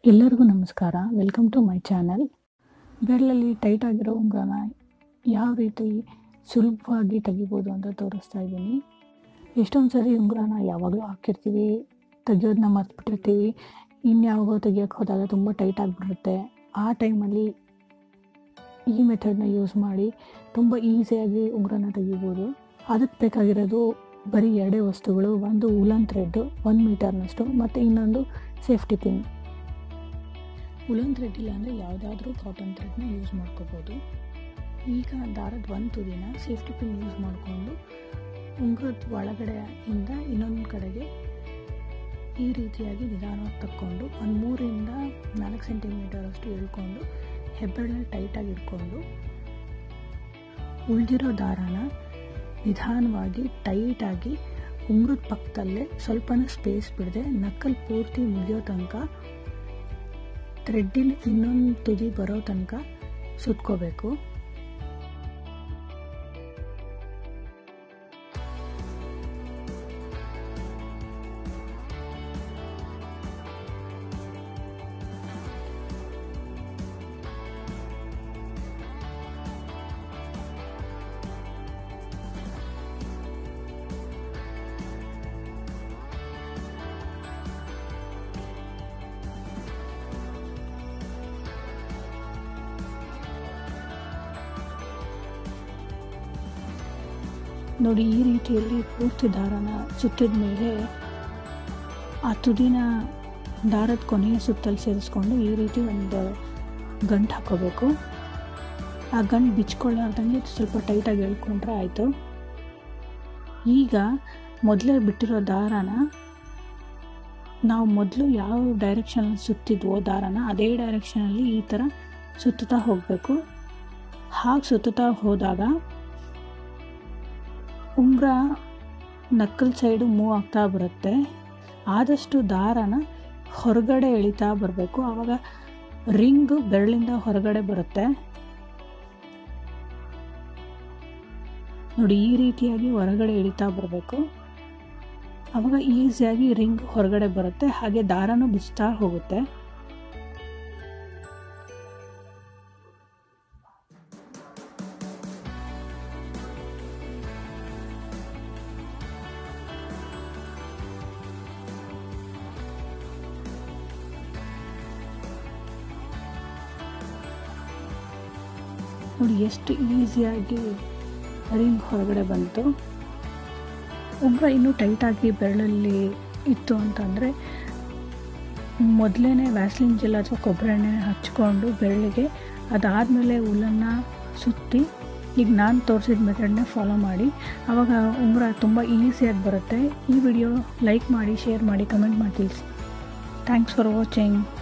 ಎಲ್ಲರಿಗೂ ನಮಸ್ಕಾರ welcome to my channel ಬೆರಳಲ್ಲಿ ಟೈಟ್ ಆಗಿರೋ ಉಂಗುರನ ಯಾವ ರೀತಿ ಸುಲಭವಾಗಿ ತೆಗಿಬೋದು ಅಂತ ತೋರಿಸ್ತಾ ಇದ್ದೀನಿ ಎಷ್ಟೊಂದು ಸರಿ ಉಂಗುರನ ಯಾವಾಗಲೂ ಹಾಕಿರ್ತೀವಿ ತೆಗಿಯೋದನ್ನ ಮರ್ತ್ಬಿಟ್ಟಿರ್ತೀವಿ ಇನ್ಯಾವಾಗೋ ತೆಗಿಯೋಕ್ಕೆ ಹೋದಾಗ ತುಂಬ ಟೈಟ್ ಆಗಿಬಿಡುತ್ತೆ ಆ ಟೈಮಲ್ಲಿ ಈ ಮೆಥಡ್ನ ಯೂಸ್ ಮಾಡಿ ತುಂಬ ಈಸಿಯಾಗಿ ಉಂಗುರನ ತೆಗಿಬೋದು ಅದಕ್ಕೆ ಬೇಕಾಗಿರೋದು ಬರೀ ಎರಡೇ ವಸ್ತುಗಳು ಒಂದು ಉಲನ್ ಥ್ರೆಡ್ ಒಂದು ಮೀಟರ್ನಷ್ಟು ಮತ್ತು ಇನ್ನೊಂದು ಸೇಫ್ಟಿ ಪಿನ್ ಉಲನ್ ಥ್ರೆಡ್ ಇಲ್ಲ ಅಂದರೆ ಯಾವುದಾದ್ರೂ ಕಾಟನ್ ಥ್ರೆಡ್ನ ಯೂಸ್ ಮಾಡ್ಕೋಬೋದು ಈಗ ದಾರದ ಒಂದು ತುದಿನ ಸೇಫ್ಟಿ ಪಿನ್ ಯೂಸ್ ಮಾಡಿಕೊಂಡು ಉಂಗುರದ ಒಳಗಡೆಯಿಂದ ಇನ್ನೊಂದು ಕಡೆಗೆ ಈ ರೀತಿಯಾಗಿ ನಿಧಾನವಾಗಿ ತಕ್ಕೊಂಡು ಒಂದು ಮೂರಿಂದ ನಾಲ್ಕು ಸೆಂಟಿಮೀಟರ್ ಅಷ್ಟು ಎಳ್ಕೊಂಡು ಹೆಬ್ಬೆರಳಲ್ಲಿ ಟೈಟಾಗಿ ಇಟ್ಕೊಂಡು ಉಳಿದಿರೋ ದಾರಾನ ನಿಧಾನವಾಗಿ ಟೈಟಾಗಿ ಉಂಗುರದ ಪಕ್ಕದಲ್ಲೇ ಸ್ವಲ್ಪನೂ ಸ್ಪೇಸ್ ಬಿಡದೆ ನಕ್ಕಲ್ ಪೂರ್ತಿ ಮುಗಿಯೋ ತನಕ ಥ್ರೆಡ್ಡಿನ ಇನ್ನೊಂದು ತುದಿ ಬರೋ ತನಕ ಸುತ್ಕೋಬೇಕು ನೋಡಿ ಈ ರೀತಿಯಲ್ಲಿ ಪೂರ್ತಿ ದಾರನ ಸುತ್ತಿದ ಮೇಲೆ ಆ ತುದಿನ ದಾರದ ಕೊನೆಯ ಸುತ್ತಲ್ಲಿ ಸೇರಿಸ್ಕೊಂಡು ಈ ರೀತಿ ಒಂದು ಗಂಟು ಹಾಕೋಬೇಕು ಆ ಗಂಟು ಬಿಚ್ಕೊಳ್ಳಾರ್ದಂಗೆ ಸ್ವಲ್ಪ ಟೈಟಾಗಿ ಎಳ್ಕೊಂಡ್ರೆ ಆಯಿತು ಈಗ ಮೊದಲೇ ಬಿಟ್ಟಿರೋ ದಾರಾನ ನಾವು ಮೊದಲು ಯಾವ ಡೈರೆಕ್ಷನಲ್ಲಿ ಸುತ್ತಿದ್ವೋ ದಾರಾನ ಅದೇ ಡೈರೆಕ್ಷನಲ್ಲಿ ಈ ಥರ ಸುತ್ತುತ್ತಾ ಹೋಗಬೇಕು ಹಾಗೆ ಸುತ್ತುತ್ತಾ ಹೋದಾಗ ಉಂಗುರ ನಕ್ಕಲ್ ಸೈಡು ಮೂವ್ ಆಗ್ತಾ ಬರುತ್ತೆ ಆದಷ್ಟು ದಾರನ ಹೊರಗಡೆ ಎಳಿತಾ ಬರಬೇಕು ಆವಾಗ ರಿಂಗು ಬೆರಳಿಂದ ಹೊರಗಡೆ ಬರುತ್ತೆ ನೋಡಿ ಈ ರೀತಿಯಾಗಿ ಹೊರಗಡೆ ಎಳಿತಾ ಬರಬೇಕು ಆವಾಗ ಈಸಿಯಾಗಿ ರಿಂಗ್ ಹೊರಗಡೆ ಬರುತ್ತೆ ಹಾಗೆ ದಾರನೂ ಬಿಚ್ತಾ ಹೋಗುತ್ತೆ ನೋಡಿ ಎಷ್ಟು ಈಸಿಯಾಗಿ ರಿಂಗ್ ಹೊರಗಡೆ ಬಂತು ಉಂಗುರ ಇನ್ನೂ ಟೈಟಾಗಿ ಬೆರಳಲ್ಲಿ ಇತ್ತು ಅಂತಂದರೆ ಮೊದಲೇ ವ್ಯಾಸ್ಲಿನ್ ಜೆಲ್ ಅಥವಾ ಕೊಬ್ಬರಿ ಎಣ್ಣೆ ಹಚ್ಕೊಂಡು ಬೆರಳಿಗೆ ಅದಾದಮೇಲೆ ಉಲನ್ನು ಸುತ್ತಿ ಈಗ ನಾನು ತೋರಿಸಿದ ಮೆಥಡ್ನ ಫಾಲೋ ಮಾಡಿ ಆವಾಗ ಉಂಗುರ ತುಂಬ ಈಸಿಯಾಗಿ ಬರುತ್ತೆ ಈ ವಿಡಿಯೋ ಲೈಕ್ ಮಾಡಿ ಶೇರ್ ಮಾಡಿ ಕಮೆಂಟ್ ಮಾಡಿ ತಿಳಿಸಿ ಥ್ಯಾಂಕ್ಸ್ ಫಾರ್ ವಾಚಿಂಗ್